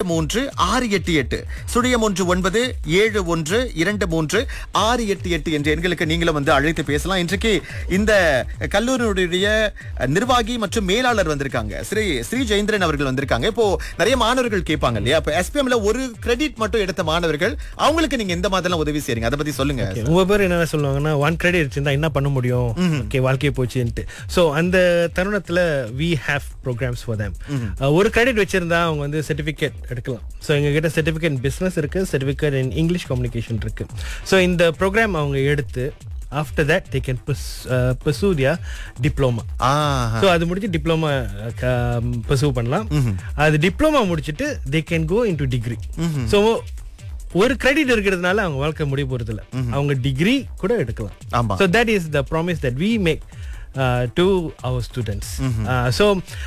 மூன்று ஆறு எட்டு எட்டு சுழியம் ஒன்று ஒன்பது ஏழு ஒன்று இரண்டு மூன்று ஆறு எட்டு எட்டு என்ற எண்களுக்கு நீங்களும் வந்து அழைத்து பேசலாம் இன்றைக்கு இந்த கல்லூரியுடைய நிர்வாகி மற்றும் மேலாளர் வந்திருக்காங்க ஸ்ரீ ஸ்ரீ ஜெயந்திரன் அவர்கள் வந்திருக்காங்க இப்போ நிறைய மாணவர்கள் கேட்பாங்க இல்லையா இப்போ எஸ்பிஎம்ல ஒரு கிரெடிட் மட்டும் எடுத்த மாணவர்கள் அவங்களுக்கு நீங்க எந்த மாதிரிலாம் உதவி செய்றீங்க அதை பத்தி சொல்லுங்க உங்க பேர் என்ன சொல்லுவாங்கன்னா ஒன் கிரெடிட் வச்சிருந்தா என்ன பண்ண முடியும் ஓகே வாழ்க்கையை போச்சுன்ட்டு ஸோ அந்த தருணத்துல we have programmes for them ஒரு கிரெடிட் வச்சிருந்தா அவங்க வந்து சர்டிஃபிகேட் எடுக்கலாம் ஸோ எங்க கிட்ட சர்டிஃபிகேட் பிஸ்னஸ் இருக்கு சர்டிஃபிகேட் இன் இங்கிலீஷ் கம்யூனிகேஷன் இருக்கு ஸோ இந்த ப்ரோக்ராம் அவங்க எடுத்து after that they can pursue their diploma ah so அது முடிச்சு டிப்ளமா பர்சூ பண்ணலாம் அது டிப்ளமா முடிச்சுட்டு they can go into degree so ஒரு கிரெடிட் இருக்கிறதுனால அவங்க வாழ்க்கை முடிய போறது இல்ல அவங்க டிகிரி கூட ஆமா. எடுக்கலாம் so that is the promise that we make to our students so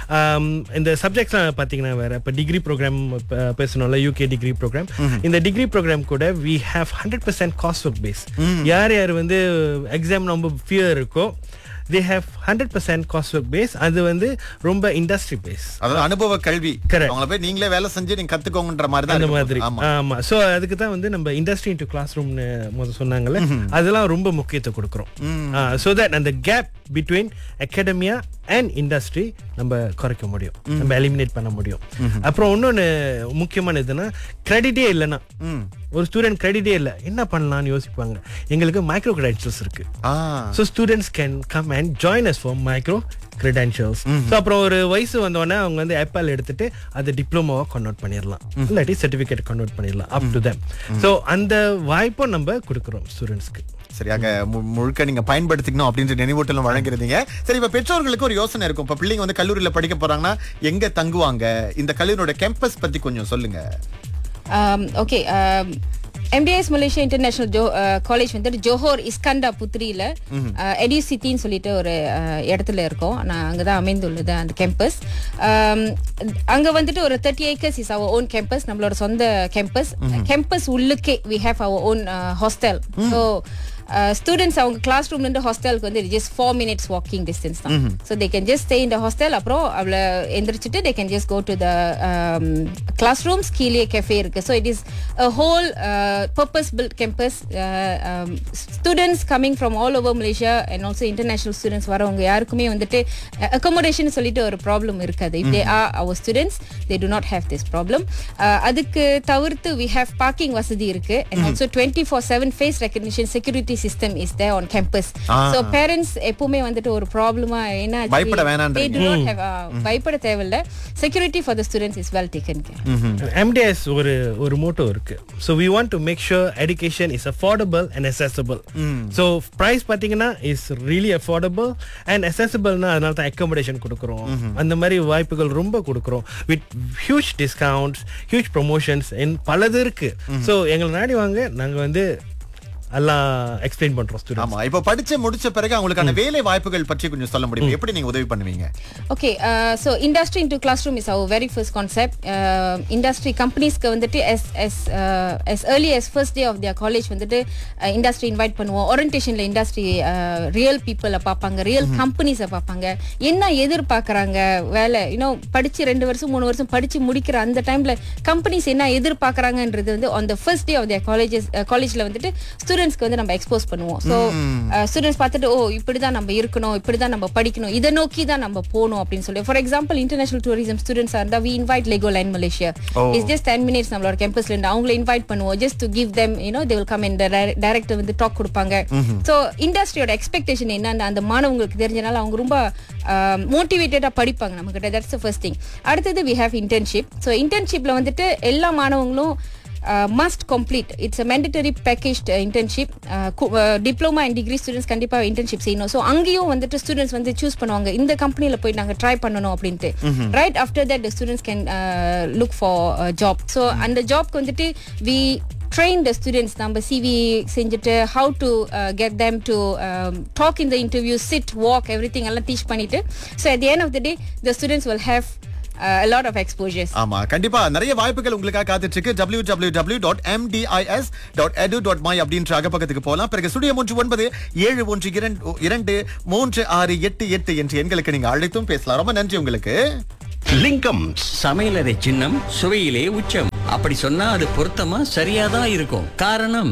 இந்த சப்ஜெக்ட்ஸ்லாம் பார்த்தீங்கன்னா வேற இப்போ டிகிரி ப்ரோக்ராம் பேசணும்ல யூகே டிகிரி ப்ரோக்ராம் இந்த டிகிரி ப்ரோக்ராம் கூட வி ஹேவ் ஹண்ட்ரட் பர்சன்ட் காஸ்ட் ஒர்க் பேஸ் யார் யார் வந்து எக்ஸாம் ரொம்ப ஃபியர் இருக்கோ தே ஹேவ் ஹண்ட்ரட் பர்சன்ட் காஸ்ட் ஒர்க் பேஸ் அது வந்து ரொம்ப இண்டஸ்ட்ரி பேஸ் அதாவது அனுபவ கல்வி Correct. அவங்கள போய் நீங்களே வேலை செஞ்சு நீங்க கத்துக்கோங்கன்ற மாதிரி தான் அந்த இருக்கும். மாதிரி ஆமா ஆமா சோ அதுக்கு தான் வந்து நம்ம இண்டஸ்ட்ரி டு கிளாஸ் ரூம்னு முதல்ல சொன்னாங்கல்ல அதெல்லாம் ரொம்ப முக்கியத்துவம் கொடுக்குறோம் சோ தட் அந்த gap between academia and industry நம்ம குறைக்க முடியும் நம்ம எலிமினேட் பண்ண முடியும் அப்புறம் இன்னொன்னு முக்கியமான இதுன்னா கிரெடிட்டே இல்லைன்னா ஒரு ஸ்டூடெண்ட் கிரெடிட்டே இல்லை என்ன பண்ணலாம்னு யோசிப்பாங்க எங்களுக்கு மைக்ரோ கிரெடிட்ஸ் இருக்கு ah so students can come and join us for micro credentials so அப்புறம் ஒரு வயசு வந்தோடனே அவங்க வந்து ஆப்பிள் எடுத்துட்டு அதை டிப்ளமோவா கன்வெர்ட் பண்ணிடலாம் இல்லாட்டி சர்டிஃபிகேட் கன்வெர்ட் பண்ணிடலாம் அப் டு தம் ஸோ அந்த வாய்ப்பும் நம்ம கொடுக்குறோம் ஸ்டூடெண்ட்ஸ்க்கு சரியாக மு- முழுக்க நீங்க பயன்படுத்திக்கணும் அப்படின்ற நினைவூட்டலும் வழங்கிருந்தீங்க சரி இப்ப பெற்றோர்களுக்கு ஒரு யோசனை இருக்கும் இப்ப பிள்ளைங்க வந்து கல்லூரியில படிக்க போறாங்கன்னா எங்க தங்குவாங்க இந்த கல்லூரியோட கேம்பஸ் பத்தி கொஞ்சம் சொல்லுங்க Um, okay. Um, MDS Malaysia international ஜோ காலேஜ் வந்துட்டு ஜோஹோர் இஸ்கண்டா புத்ரியில எடியூ சிட்டின்னு சொல்லிட்டு ஒரு அஹ், இடத்துல இருக்கோம் நான் அங்கே தான் அமைந்துள்ளது அந்த கேம்பஸ் அங்கே வந்துட்டு ஒரு thirty acres is our own campus நம்மளோட சொந்த கேம்பஸ் கேம்பஸ் உள்ளுக்கே we have our own hostel so students அவங்க கிளாஸ் ரூம்ல இருந்து ஹாஸ்டலுக்கு வந்து just four minutes walking distance தான் so they can just stay இந்த ஹாஸ்டல் அப்புறம் அவளை எந்திரிச்சிட்டு they can just go to the class rooms கீழே கெஃபே இருக்கு so it is whole purpose built campus students coming from all over Malaysia and also international students வரவங்க யாருக்குமே வந்துட்டு accommodation சொல்லிட்டு ஒரு ப்ராப்ளம் இருக்காது if they are our students they do not have this problem அதுக்கு தவிர்த்து we have parking வசதி இருக்கு and also twenty four seven face recognition security system is there on campus so parents எப்பவுமே வந்துட்டு ஒரு ப்ராப்ளமா என்ன பயப்பட வேணான்றீங்க. they do not have uh, பயப்பட தேவையில்ல security for the students is well taken care MDS ஒரு ஒரு மோட்டோ இருக்கு so we want to make sure education is affordable and accessible so price பார்த்தீங்கன்னா இஸ் ரியலி அஃபோர்டபுள் அண்ட் அசசபிள்னா அதனால தான் accommodation கொடுக்குறோம் அந்த மாதிரி வாய்ப்புகள் ரொம்ப கொடுக்குறோம் with huge discounts huge promotions பலது இருக்கு ஸோ எங்களை நாடி வாங்க நாங்கள் வந்து எல்லாம் எக்ஸ்பிளைன் பண்றோம் ஸ்டூடெண்ட் ஆமா இப்ப படிச்சு முடிச்ச பிறகு அவங்களுக்கான வேலை வாய்ப்புகள் பற்றி கொஞ்சம் சொல்ல முடியும் எப்படி நீங்க உதவி பண்ணுவீங்க okay so industry into class room is our very first concept industry கம்பெனிஸ்க்கு வந்துட்டு as as as early as first day of their college வந்துட்டு இண்டஸ்ட்ரி இன்வைட் பண்ணுவோம் ஓரியன்டேஷனில் இண்டஸ்ட்ரி ரியல் பீப்புளை பார்ப்பாங்க ரியல் கம்பெனிஸை பார்ப்பாங்க என்ன எதிர்பார்க்குறாங்க வேலை இன்னும் படிச்சு ரெண்டு வருஷம் மூணு வருஷம் படிச்சு முடிக்கிற அந்த டைம்ல கம்பெனிஸ் என்ன எதிர்பார்க்குறாங்கன்றது வந்து on the first day of their colleges காலேஜில் வந்துட்டு ஸ்டூடெண்ட்ஸ்க்கு வந்து நம்ம எக்ஸ்போஸ் பண்ணுவோம் ஸோ ஸ்டூடெண்ட்ஸ் பார்த்துட்டு ஓ இப்படி தான் நம்ம இருக்கணும் இப்படி தான் நம்ம படிக்கணும் இதை நோக்கி தான் நம்ம போகணும் அப்படின்னு சொல்லி ஃபார் எக்ஸாம்பிள் இன்டர்நேஷனல் டூரிசம் ஸ்டூடெண்ட்ஸாக இருந்தால் we invite Legoland Malaysia is just ten minutes நம்மளோட கேம்பஸ்ல இருந்து அவங்கள இன்வைட் பண்ணுவோம் just to give them you know they will come இந்த டைரக்டர் வந்து டாக் கொடுப்பாங்க ஸோ இண்டஸ்ட்ரியோட எக்ஸ்பெக்டேஷன் என்னன்னு அந்த மாணவங்களுக்கு தெரிஞ்சனால அவங்க ரொம்ப மோட்டிவேட்டடாக படிப்பாங்க நம்ம கிட்ட தட்ஸ் ஃபர்ஸ்ட் திங் அடுத்தது வி ஹேவ் இன்டர்ன்ஷிப் ஸோ இன்டர்ன்ஷிப்பில் வந்துட்டு எல்லா மாணவங்களும் must complete it's mandatory package internship diploma and degree students கண்டிப்பாக இன்டர்ன்ஷிப் செய்யணும் ஸோ அங்கேயும் வந்துட்டு ஸ்டூடெண்ட்ஸ் வந்து சூஸ் பண்ணுவாங்க இந்த கம்பெனியில் போய் நாங்கள் ட்ரை பண்ணணும் அப்படின்ட்டு right after that students can look for job so அந்த ஜாப்க்கு வந்துட்டு வி train the students நம்ம சிவி செஞ்சுட்டு how to get them to talk in the interview sit walk everything எல்லாம் டீச் பண்ணிட்டு so at the end of the day the students will have uh, a lot of exposures ஆமா கண்டிப்பா நிறைய வாய்ப்புகள் உங்களுக்காக காத்துட்டு இருக்கு W W W dot MDIS dot edu dot my அப்படின்ற அகப்பக்கத்துக்கு போகலாம் பிறகு சுடியம் ஒன்று ஒன்பது ஏழு ஒன்று இரண்டு இரண்டு மூன்று ஆறு எட்டு எட்டு என்ற எண்களுக்கு நீங்க அழைத்தும் பேசலாம் ரொம்ப நன்றி உங்களுக்கு லிங்கம் சமையலறை சின்னம் சுவையிலே உச்சம் அப்படி சொன்னா அது பொருத்தமா சரியா தான் இருக்கும் காரணம்